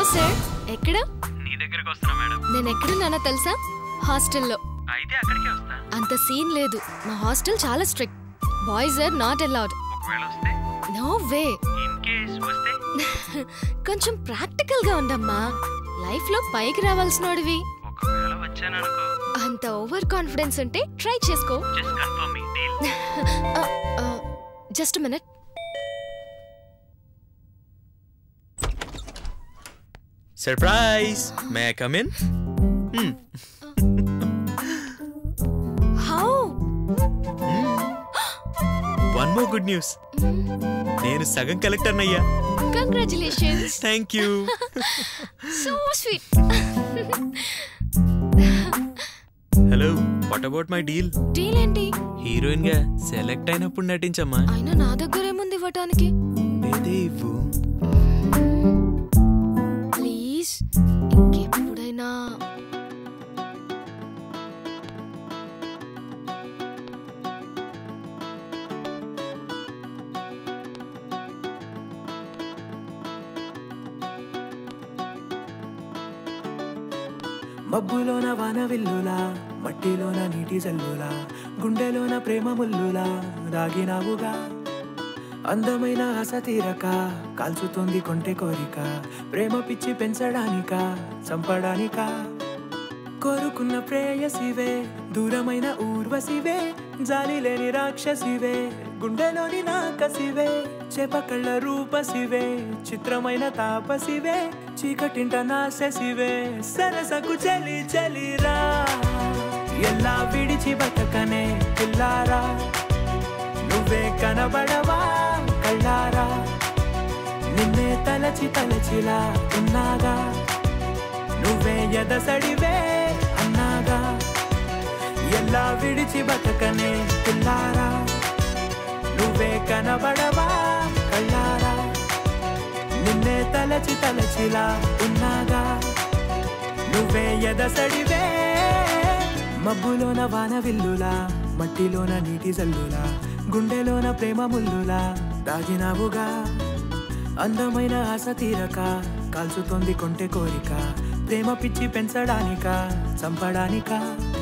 Sir ఎక్కడ నీ దగ్గరకు వస్తున్నా మేడం నేను ఎక్కడున్నానో తెలుసా హాస్టల్లో అయితే అక్కడికే వస్తా అంత సీన్ లేదు మా హాస్టల్ చాలా strict boys are not allowed ఒకవేళ వస్తే నో వే ఇన్ కేస్ వస్తే కొంచెం ప్రాక్టికల్ గా ఉండమ్మా లైఫ్ లో పైకి రావాల్సినోడివి ఒకవేళ వచ్చాననుకో అంత ఓవర్ కాన్ఫిడెన్స్ ఉంటే ట్రై చేసుకో just confirm me deal just minute surprise may come in how one more good news నేను సగం కలెక్టర్ అయ్యా congratulations thank you so sweet hello what about my deal deal ఏంటి హీరోయిన్ గా select అయినప్పుడు నటించమ్మా అయినా నా దగ్గర ఏముంది ఇవ్వటానికి లేదే ఇవ్వు ప్లీజ్ ఇంకెప్పుడైనా మబ్బులోన వాన విల్లులా మట్టిలోన నీటి జల్లులా గుండెలోన ప్రేమ ముల్లులా దాగినావుగా అందమైన ఆశ తీరక కాల్చుతోంది కొంటె కోరిక ప్రేమ పిచ్చి పెంచడానిక చంపడానిక కోరుకున్న ప్రేయసివే దూరమైన ఊర్వశివే జాలి లేని రాక్షసివే గుండెలోని నాకసివే చేపకళ్ళ రూపసివే చిత్రమైన తాపసివే చీకటింట నాశసివే సరసకు చలి చలిరా ఎలా విడిచి బతకనే పిల్లారా నువ్వే కనబడవా కళ్ళారా నిన్నే తలచి తలచిలా ఉన్నాగా నువ్వే ఎదసడివే అన్నాగా ఎలా విడిచి బతకనే పిల్లారా నువ్వే కనబడవా కళ్ళారా నిన్నే తలచి తలచిలా ఉన్నాగా నువ్వే ఎదసడివే మబ్బులోన వాన విల్లులా మట్టిలోన నీటి జల్లులా గుండెలోన ప్రేమ ముల్లులా దాగినావుగా అందమైన ఆశ తీరక కాల్చుతోంది కొంటె కోరిక ప్రేమ పిచ్చి పెంచడానిక చంపడానికా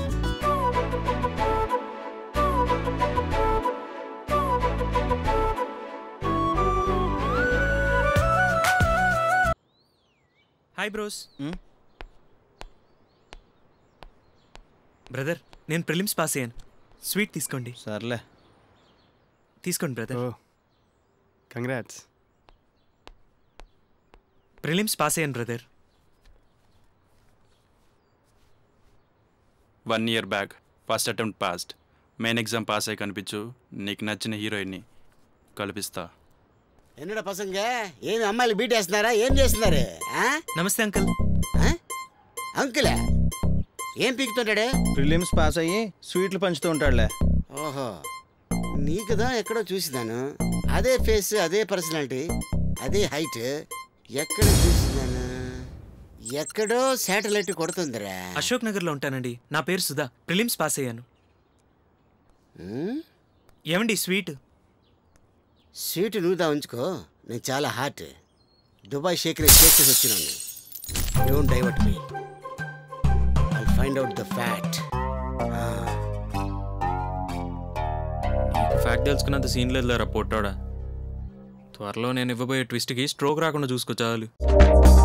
హాయ్ బ్రోస్ బ్రదర్ నేను ప్రిలిమ్స్ పాస్ అయ్యాను స్వీట్ తీసుకోండి సర్లే తీసుకోండి బ్రదర్ ఓ కంగ్రాట్స్ ప్రిలిమ్స్ పాస్ అయ్యాను brother one year back first attempt passed main exam pass అయి కనిపించు నీకు నచ్చిన హీరోయిన్ని కల్పిస్తా என்னடா பசங்க ஏன் அம்மாயில பீட் వేస్తున్నారా ఏం చేస్తున్నారు ఆ? నమస్తే అంకుల్ ఆ? అంకులా ఏం పీకుతుంటాడే ప్రిలిమ్స్ పాస్ అయ్యి స్వీట్లు పంచుతూ ఉంటాడులే ఓహో నీకుదా ఎక్కడో చూసినాను అదే ఫేస్ అదే పర్సనాలిటీ అదే హైట్ ఎక్కడ చూసినాను ఎక్కడో శాటిలైట్ కొడుతుందిరా అశోక్ నగర్లో ఉంటానండి నా పేరు సుధా ప్రిలిమ్స్ పాస్ అయ్యాను ఉమ్, ఏమండి స్వీట్ సీటు నువ్వుదా ఉంచుకో నేను చాలా హాట్ దుబాయ్ షేక్ షేక్ చేసి వచ్చినాను don't divert me I find out the fact fact తెలుసుకున్నంత సీన్ లేదు పొట్టాడా త్వరలో నేను ఇవ్వబోయే ట్విస్ట్కి స్ట్రోక్ రాకుండా చూసుకో చాలు